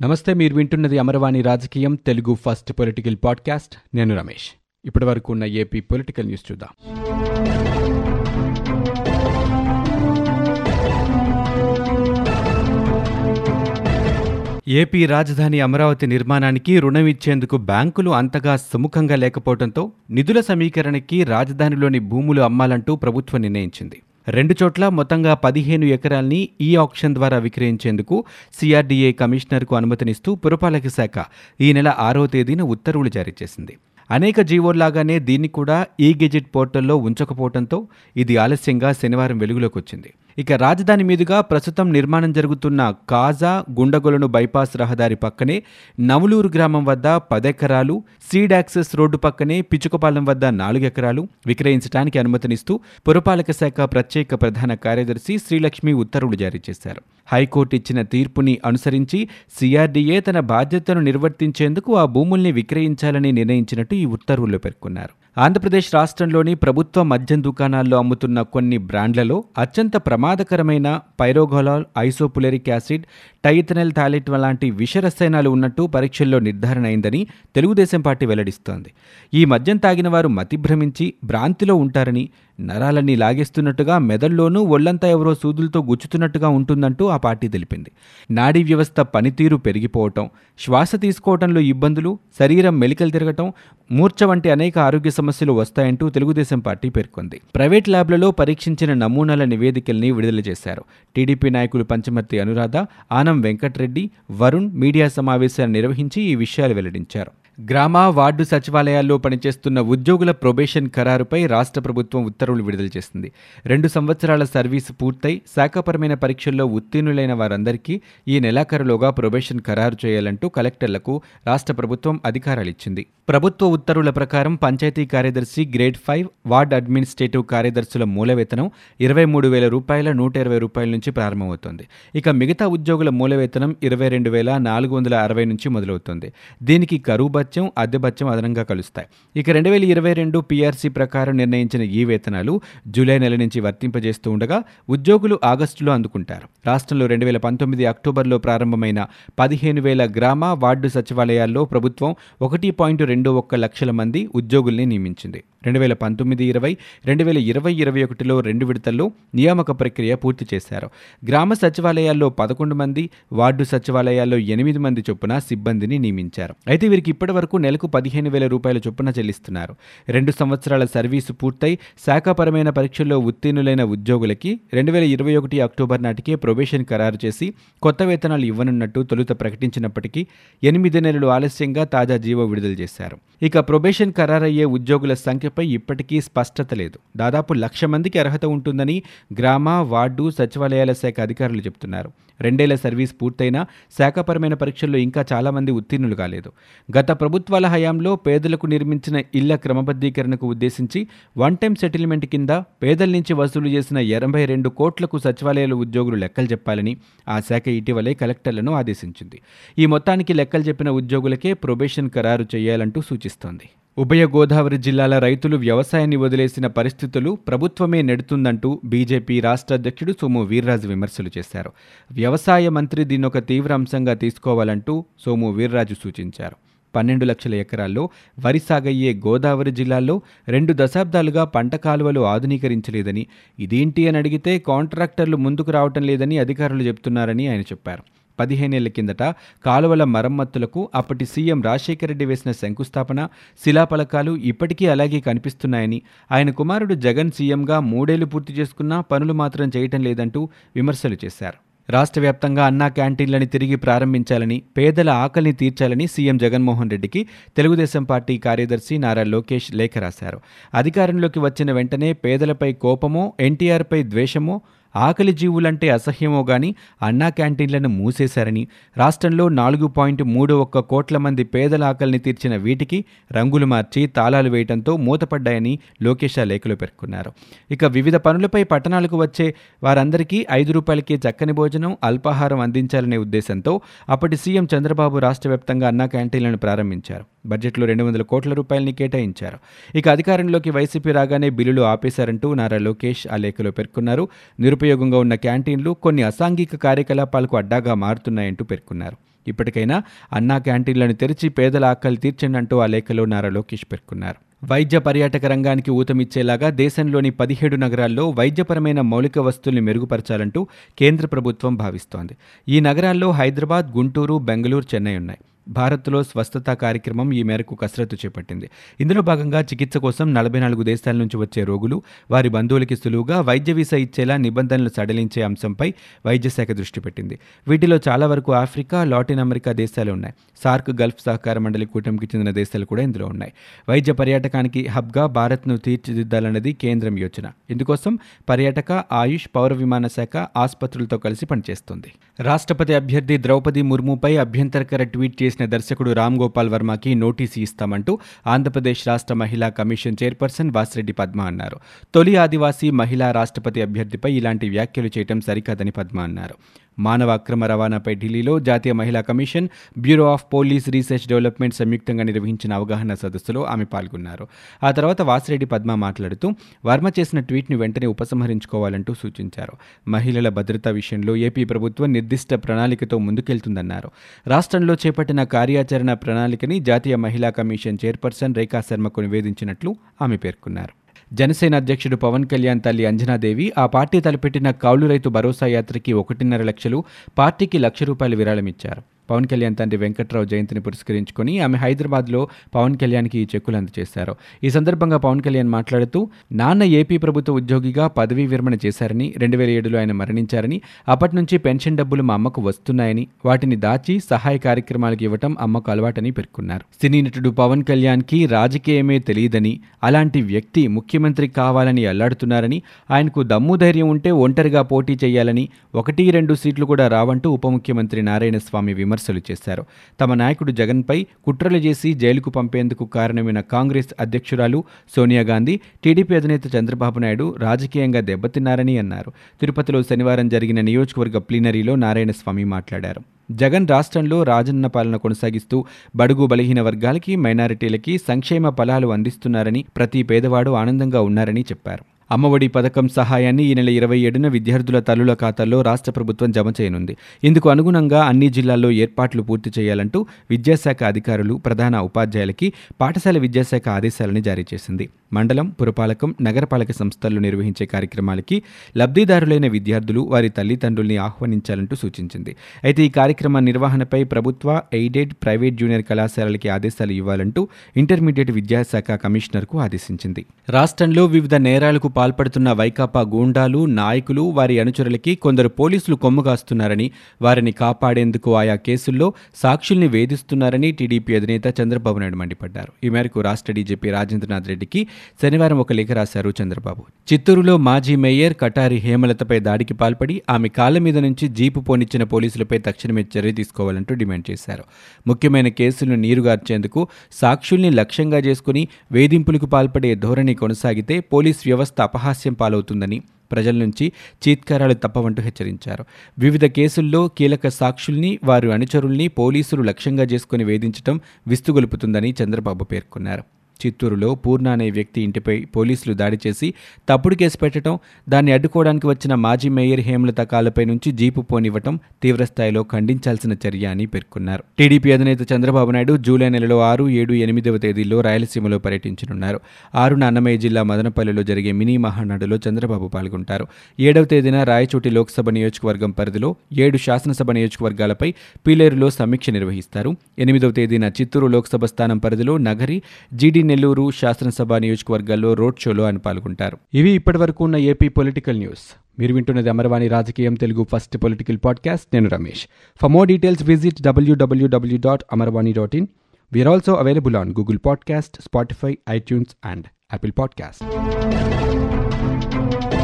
నమస్తే మీరు వింటున్నది అమరవాణి రాజకీయం తెలుగు ఫస్ట్ పొలిటికల్ పాడ్కాస్ట్ నేను రమేష్ ఇప్పటి వరకు ఉన్న ఏపీ పొలిటికల్ న్యూస్ చూద్దాం ఏపీ రాజధాని అమరావతి నిర్మాణానికి రుణం ఇచ్చేందుకు బ్యాంకులు అంతగా సుముఖంగా లేకపోవడంతో నిధుల సమీకరణకి రాజధానిలోని భూములు అమ్మాలంటూ ప్రభుత్వం నిర్ణయించింది రెండు చోట్ల మొత్తంగా పదిహేను ఎకరాల్ని ఈ ఆప్షన్ ద్వారా విక్రయించేందుకు సిఆర్డీఏ కమిషనర్కు అనుమతినిస్తూ పురపాలక శాఖ ఈ నెల ఆరో తేదీన ఉత్తర్వులు జారీ చేసింది అనేక జీవోల్లాగానే దీన్ని కూడా ఈ గెజెట్ పోర్టల్లో ఉంచకపోవడంతో ఇది ఆలస్యంగా శనివారం వెలుగులోకి వచ్చింది ఇక రాజధాని మీదుగా ప్రస్తుతం నిర్మాణం జరుగుతున్న కాజా గుండగొలను బైపాస్ రహదారి పక్కనే నవలూరు గ్రామం వద్ద పదెకరాలు సీడ్ యాక్సెస్ రోడ్డు పక్కనే పిచుకపాలెం వద్ద నాలుగు ఎకరాలు విక్రయించడానికి అనుమతినిస్తూ పురపాలక శాఖ ప్రత్యేక ప్రధాన కార్యదర్శి శ్రీలక్ష్మి ఉత్తర్వులు జారీ చేశారు హైకోర్టు ఇచ్చిన తీర్పుని అనుసరించి సిఆర్డీఏ తన బాధ్యతను నిర్వర్తించేందుకు ఆ భూముల్ని విక్రయించాలని నిర్ణయించినట్టు ఈ ఉత్తర్వుల్లో పేర్కొన్నారు ఆంధ్రప్రదేశ్ రాష్ట్రంలోని ప్రభుత్వ మద్యం దుకాణాల్లో అమ్ముతున్న కొన్ని బ్రాండ్లలో అత్యంత ప్రమాదకరమైన పైరోగోలాల్ ఐసోపులరిక్ యాసిడ్ టైథనల్ థాలిట్ లాంటి విషరసాయనాలు ఉన్నట్టు పరీక్షల్లో నిర్ధారణ అయిందని తెలుగుదేశం పార్టీ వెల్లడిస్తోంది ఈ మద్యం తాగిన వారు మతిభ్రమించి భ్రాంతిలో ఉంటారని నరాలన్నీ లాగేస్తున్నట్టుగా మెదడులోనూ ఒళ్లంతా ఎవరో సూదులతో గుచ్చుతున్నట్టుగా ఉంటుందంటూ ఆ పార్టీ తెలిపింది నాడీ వ్యవస్థ పనితీరు పెరిగిపోవటం శ్వాస తీసుకోవడంలో ఇబ్బందులు శరీరం మెలికలు తిరగటం మూర్ఛ వంటి అనేక ఆరోగ్య సమస్యలు వస్తాయంటూ తెలుగుదేశం పార్టీ పేర్కొంది ప్రైవేట్ ల్యాబ్లలో పరీక్షించిన నమూనాల నివేదికల్ని విడుదల చేశారు టీడీపీ నాయకులు పంచమర్తి అనురాధ ఆనం వెంకట్రెడ్డి వరుణ్ మీడియా సమావేశాలు నిర్వహించి ఈ విషయాలు వెల్లడించారు గ్రామ వార్డు సచివాలయాల్లో పనిచేస్తున్న ఉద్యోగుల ప్రొబేషన్ ఖరారుపై రాష్ట్ర ప్రభుత్వం ఉత్తర్వులు విడుదల చేసింది రెండు సంవత్సరాల సర్వీసు పూర్తయి శాఖపరమైన పరీక్షల్లో ఉత్తీర్ణులైన వారందరికీ ఈ నెలాఖరులోగా ప్రొబేషన్ ఖరారు చేయాలంటూ కలెక్టర్లకు రాష్ట్ర ప్రభుత్వం అధికారాలిచ్చింది ప్రభుత్వ ఉత్తర్వుల ప్రకారం పంచాయతీ కార్యదర్శి గ్రేడ్ ఫైవ్ వార్డ్ అడ్మినిస్ట్రేటివ్ కార్యదర్శుల మూల వేతనం ఇరవై మూడు వేల రూపాయల నూట ఇరవై రూపాయల నుంచి ప్రారంభమవుతోంది ఇక మిగతా ఉద్యోగుల మూల వేతనం ఇరవై రెండు వేల నాలుగు వందల అరవై నుంచి మొదలవుతుంది దీనికి కరువు భత్యం అద్దె భత్యం అదనంగా కలుస్తాయి ఇక రెండు వేల ఇరవై రెండు పీఆర్సీ ప్రకారం నిర్ణయించిన ఈ వేతనాలు జూలై నెల నుంచి వర్తింపజేస్తూ ఉండగా ఉద్యోగులు ఆగస్టులో అందుకుంటారు రాష్ట్రంలో రెండు వేల పంతొమ్మిది అక్టోబర్లో ప్రారంభమైన పదిహేను వేల గ్రామ వార్డు సచివాలయాల్లో ప్రభుత్వం ఒకటి పాయింట్ రెండు ఒక్క లక్షల మంది ఉద్యోగుల్ని నియమించింది రెండు వేల పంతొమ్మిది ఇరవై రెండు వేల ఇరవై ఇరవై ఒకటిలో రెండు విడతల్లో నియామక ప్రక్రియ పూర్తి చేశారు గ్రామ సచివాలయాల్లో పదకొండు మంది వార్డు సచివాలయాల్లో ఎనిమిది మంది చొప్పున సిబ్బందిని నియమించారు అయితే వీరికి ఇప్పటి వరకు నెలకు పదిహేను వేల రూపాయల చొప్పున చెల్లిస్తున్నారు రెండు సంవత్సరాల సర్వీసు పూర్తయి శాఖాపరమైన పరీక్షల్లో ఉత్తీర్ణులైన ఉద్యోగులకి రెండు వేల ఇరవై ఒకటి అక్టోబర్ నాటికే ప్రొబేషన్ ఖరారు చేసి కొత్త వేతనాలు ఇవ్వనున్నట్టు తొలుత ప్రకటించినప్పటికీ ఎనిమిది నెలలు ఆలస్యంగా తాజా జీవో విడుదల చేశారు ఇక ప్రొబేషన్ ఖరారయ్యే ఉద్యోగుల సంఖ్యపై ఇప్పటికీ స్పష్టత లేదు దాదాపు లక్ష మందికి అర్హత ఉంటుందని గ్రామ వార్డు సచివాలయాల శాఖ అధికారులు చెబుతున్నారు రెండేళ్ల సర్వీస్ పూర్తయినా శాఖపరమైన పరీక్షల్లో ఇంకా చాలామంది ఉత్తీర్ణులు కాలేదు గత ప్రభుత్వాల హయాంలో పేదలకు నిర్మించిన ఇళ్ల క్రమబద్ధీకరణకు ఉద్దేశించి వన్ టైం సెటిల్మెంట్ కింద పేదల నుంచి వసూలు చేసిన ఎనభై రెండు కోట్లకు సచివాలయాల ఉద్యోగులు లెక్కలు చెప్పాలని ఆ శాఖ ఇటీవలే కలెక్టర్లను ఆదేశించింది ఈ మొత్తానికి లెక్కలు చెప్పిన ఉద్యోగులకే ప్రొబేషన్ ఖరారు చేయాలంటూ సూచిస్తోంది ఉభయ గోదావరి జిల్లాల రైతులు వ్యవసాయాన్ని వదిలేసిన పరిస్థితులు ప్రభుత్వమే నెడుతుందంటూ బీజేపీ రాష్ట్ర అధ్యక్షుడు సోము వీర్రాజు విమర్శలు చేశారు వ్యవసాయ మంత్రి దీన్నొక తీవ్ర అంశంగా తీసుకోవాలంటూ సోము వీర్రాజు సూచించారు పన్నెండు లక్షల ఎకరాల్లో వరి సాగయ్యే గోదావరి జిల్లాల్లో రెండు దశాబ్దాలుగా పంట కాలువలు ఆధునీకరించలేదని ఇదేంటి అని అడిగితే కాంట్రాక్టర్లు ముందుకు రావటం లేదని అధికారులు చెబుతున్నారని ఆయన చెప్పారు పదిహేనేళ్ల కిందట కాలువల మరమ్మతులకు అప్పటి సీఎం రాజశేఖర రెడ్డి వేసిన శంకుస్థాపన శిలాఫలకాలు ఇప్పటికీ అలాగే కనిపిస్తున్నాయని ఆయన కుమారుడు జగన్ సీఎంగా మూడేళ్లు పూర్తి చేసుకున్నా పనులు మాత్రం చేయటం లేదంటూ విమర్శలు చేశారు రాష్ట్ర వ్యాప్తంగా అన్నా క్యాంటీన్లని తిరిగి ప్రారంభించాలని పేదల ఆకలిని తీర్చాలని సీఎం జగన్మోహన్ రెడ్డికి తెలుగుదేశం పార్టీ కార్యదర్శి నారా లోకేష్ లేఖ రాశారు అధికారంలోకి వచ్చిన వెంటనే పేదలపై కోపమో ఎన్టీఆర్పై ద్వేషమో ఆకలి జీవులంటే అసహ్యమో గాని అన్నా క్యాంటీన్లను మూసేశారని రాష్ట్రంలో నాలుగు పాయింట్ మూడు ఒక్క కోట్ల మంది పేదల ఆకలిని తీర్చిన వీటికి రంగులు మార్చి తాళాలు వేయడంతో మూతపడ్డాయని లోకేష్ ఆ లేఖలో పేర్కొన్నారు ఇక వివిధ పనులపై పట్టణాలకు వచ్చే వారందరికీ ఐదు రూపాయలకే చక్కని భోజనం అల్పాహారం అందించాలనే ఉద్దేశంతో అప్పటి సీఎం చంద్రబాబు రాష్ట్ర వ్యాప్తంగా అన్నా క్యాంటీన్లను ప్రారంభించారు బడ్జెట్లో రెండు వందల కోట్ల రూపాయలని కేటాయించారు ఇక అధికారంలోకి వైసీపీ రాగానే బిల్లులు ఆపేశారంటూ నారా లోకేష్ ఆ లేఖలో పేర్కొన్నారు నిరుపయోగంగా ఉన్న క్యాంటీన్లు కొన్ని అసాంఘిక కార్యకలాపాలకు అడ్డాగా మారుతున్నాయంటూ పేర్కొన్నారు ఇప్పటికైనా అన్నా క్యాంటీన్లను తెరిచి పేదల ఆకలి తీర్చండి అంటూ ఆ లేఖలో నారా లోకేష్ పేర్కొన్నారు వైద్య పర్యాటక రంగానికి ఊతమిచ్చేలాగా దేశంలోని పదిహేడు నగరాల్లో వైద్యపరమైన మౌలిక వస్తువుల్ని మెరుగుపరచాలంటూ కేంద్ర ప్రభుత్వం భావిస్తోంది ఈ నగరాల్లో హైదరాబాద్ గుంటూరు బెంగళూరు చెన్నై ఉన్నాయి భారత్లో స్వస్థత కార్యక్రమం ఈ మేరకు కసరత్తు చేపట్టింది ఇందులో భాగంగా చికిత్స కోసం నలభై నాలుగు దేశాల నుంచి వచ్చే రోగులు వారి బంధువులకి సులువుగా వైద్య వీసా ఇచ్చేలా నిబంధనలు సడలించే అంశంపై వైద్య శాఖ దృష్టి పెట్టింది వీటిలో చాలా వరకు ఆఫ్రికా లాటిన్ అమెరికా దేశాలు ఉన్నాయి సార్క్ గల్ఫ్ సహకార మండలి కూటమికి చెందిన దేశాలు కూడా ఇందులో ఉన్నాయి వైద్య పర్యాటకానికి హబ్గా భారత్ను తీర్చిదిద్దాలన్నది కేంద్రం యోచన ఇందుకోసం పర్యాటక ఆయుష్ పౌర విమాన శాఖ ఆసుపత్రులతో కలిసి పనిచేస్తుంది రాష్ట్రపతి అభ్యర్థి ద్రౌపది ముర్ముపై అభ్యంతరకర ట్వీట్ చేసిన దర్శకుడు రామ్ గోపాల్ వర్మకి నోటీసు ఇస్తామంటూ ఆంధ్రప్రదేశ్ రాష్ట్ర మహిళా కమిషన్ చైర్పర్సన్ వాసిరెడ్డి పద్మ అన్నారు తొలి ఆదివాసీ మహిళా రాష్ట్రపతి అభ్యర్థిపై ఇలాంటి వ్యాఖ్యలు చేయడం సరికాదని పద్మ అన్నారు మానవ అక్రమ రవాణాపై ఢిల్లీలో జాతీయ మహిళా commission bureau of police research development సంయుక్తంగా నిర్వహించిన అవగాహన సదస్సులో ఆమె పాల్గొన్నారు ఆ తర్వాత వాసిరెడ్డి పద్మ మాట్లాడుతూ వర్మ చేసిన ట్వీట్ను వెంటనే ఉపసంహరించుకోవాలంటూ సూచించారు మహిళల భద్రత విషయంలో ఏపీ ప్రభుత్వం నిర్దిష్ట ప్రణాళికతో ముందుకెళ్తుందన్నారు రాష్ట్రంలో చేపట్టిన కార్యాచరణ ప్రణాళికని జాతీయ మహిళా కమిషన్ చైర్పర్సన్ రేఖా శర్మకు నివేదించినట్లు ఆమె పేర్కొన్నారు జనసేన అధ్యక్షుడు పవన్ కళ్యాణ్ తల్లి అంజనాదేవి ఆ పార్టీ తలపెట్టిన కౌలు రైతు భరోసా యాత్రకి ఒకటిన్నర లక్షలు పార్టీకి లక్ష రూపాయలు విరాళమిచ్చారు పవన్ కళ్యాణ్ తండ్రి వెంకట్రావు జయంతిని పురస్కరించుకొని ఆమె హైదరాబాద్లో పవన్ కళ్యాణ్కి ఈ చెక్కులు అందజేశారు ఈ సందర్భంగా పవన్ కళ్యాణ్ మాట్లాడుతూ నాన్న ఏపీ ప్రభుత్వ ఉద్యోగిగా పదవీ విరమణ చేశారని రెండు వేల ఏడులో ఆయన మరణించారని అప్పటి నుంచి పెన్షన్ డబ్బులు మా అమ్మకు వస్తున్నాయని వాటిని దాచి సహాయ కార్యక్రమాలకు ఇవ్వటం అమ్మకు అలవాటని పేర్కొన్నారు సినీ నటుడు పవన్ కళ్యాణ్కి రాజకీయమే తెలియదని అలాంటి వ్యక్తి ముఖ్యమంత్రి కావాలని అల్లాడుతున్నారని ఆయనకు దమ్ము ధైర్యం ఉంటే ఒంటరిగా పోటీ చేయాలని ఒకటి రెండు సీట్లు కూడా రావంటూ ఉప ముఖ్యమంత్రి నారాయణ స్వామి విమర్శలు చేశారు తమ నాయకుడు జగన్పై కుట్రలు చేసి జైలుకు పంపేందుకు కారణమైన కాంగ్రెస్ అధ్యక్షురాలు సోనియా గాంధీ టీడీపీ అధినేత చంద్రబాబు నాయుడు రాజకీయంగా దెబ్బతిన్నారని అన్నారు తిరుపతిలో శనివారం జరిగిన నియోజకవర్గ ప్లీనరీలో నారాయణస్వామి మాట్లాడారు జగన్ రాష్ట్రంలో రాజన్న పాలన కొనసాగిస్తూ బడుగు బలహీన వర్గాలకి మైనారిటీలకి సంక్షేమ ఫలాలు అందిస్తున్నారని ప్రతి పేదవాడు ఆనందంగా ఉన్నారని చెప్పారు అమ్మఒడి పథకం సహాయాన్ని ఈ నెల ఇరవై ఏడున విద్యార్థుల తల్లుల ఖాతాల్లో రాష్ట్ర ప్రభుత్వం జమ చేయనుంది ఇందుకు అనుగుణంగా అన్ని జిల్లాల్లో ఏర్పాట్లు పూర్తి చేయాలంటూ విద్యాశాఖ అధికారులు ప్రధాన ఉపాధ్యాయులకి పాఠశాల విద్యాశాఖ ఆదేశాలను జారీ చేసింది మండలం పురపాలకం నగరపాలక సంస్థల్లో నిర్వహించే కార్యక్రమాలకి లబ్ధిదారులైన విద్యార్థులు వారి తల్లిదండ్రుల్ని ఆహ్వానించాలంటూ సూచించింది అయితే ఈ కార్యక్రమ నిర్వహణపై ప్రభుత్వ ఎయిడెడ్ ప్రైవేట్ జూనియర్ కళాశాలలకి ఆదేశాలు ఇవ్వాలంటూ ఇంటర్మీడియట్ విద్యాశాఖ కమిషనర్కు ఆదేశించింది రాష్ట్రంలో వివిధ నేరాలకు పాల్పడుతున్న వైకాపా గూండాలు నాయకులు వారి అనుచరులకి కొందరు పోలీసులు కొమ్ము కాస్తున్నారని వారిని కాపాడేందుకు ఆయా కేసుల్లో సాక్షుల్ని వేధిస్తున్నారని టీడీపీ అధినేత చంద్రబాబు నాయుడు మండిపడ్డారు ఈ మేరకు రాష్ట్ర డీజీపీ రాజేంద్రనాథ్ రెడ్డికి శనివారం ఒక లేఖ రాశారు చంద్రబాబు చిత్తూరులో మాజీ మేయర్ కటారి హేమలతపై దాడికి పాల్పడి ఆమె కాళ్ళ మీద నుంచి జీపు పోనిచ్చిన పోలీసులపై తక్షణమే చర్య తీసుకోవాలంటూ డిమాండ్ చేశారు ముఖ్యమైన కేసులను నీరుగార్చేందుకు సాక్షుల్ని లక్ష్యంగా చేసుకుని వేధింపులకు పాల్పడే ధోరణి కొనసాగితే పోలీస్ వ్యవస్థ అపహాస్యం పాలవుతుందని ప్రజల నుంచి చీత్కారాలు తప్పవంటూ హెచ్చరించారు వివిధ కేసుల్లో కీలక సాక్షుల్ని వారి అనుచరుల్ని పోలీసులు లక్ష్యంగా చేసుకుని వేధించడం విస్తుగొలుపుతుందని చంద్రబాబు పేర్కొన్నారు చిత్తూరులో పూర్ణ అనే వ్యక్తి ఇంటిపై పోలీసులు దాడి చేసి తప్పుడు కేసు పెట్టడం దాన్ని అడ్డుకోవడానికి వచ్చిన మాజీ మేయర్ హేమలత కాళ్లపై నుంచి జీపు పోనివ్వటం తీవ్రస్థాయిలో ఖండించాల్సిన చర్య అని పేర్కొన్నారు టీడీపీ అధినేత చంద్రబాబు నాయుడు జూలై నెలలో ఆరు ఏడు ఎనిమిదవ తేదీల్లో రాయలసీమలో పర్యటించనున్నారు ఆరున అన్నమయ్య జిల్లా మదనపల్లిలో జరిగే మినీ మహానాడులో చంద్రబాబు పాల్గొంటారు ఏడవ తేదీన రాయచోటి లోక్సభ నియోజకవర్గం పరిధిలో ఏడు శాసనసభ నియోజకవర్గాలపై పీలేరులో సమీక్ష నిర్వహిస్తారు ఎనిమిదవ తేదీన చిత్తూరు లోక్సభ స్థానం పరిధిలో నగరి జీడీ నెల్లూరు శాసనసభ నియోజకవర్గాల్లో రోడ్ షోలో ఆయన పాల్గొంటారు ఇవి ఇప్పటివరకు ఉన్న ఏపీ పొలిటికల్ న్యూస్ మీరు వింటున్నది అమరవాణి రాజకీయం తెలుగు ఫస్ట్ పొలిటికల్ పాడ్కాస్ట్ నేను Ramesh for more details visit W W W dot Amarvani dot in we're also available on Google podcast Spotify iTunes and Apple podcast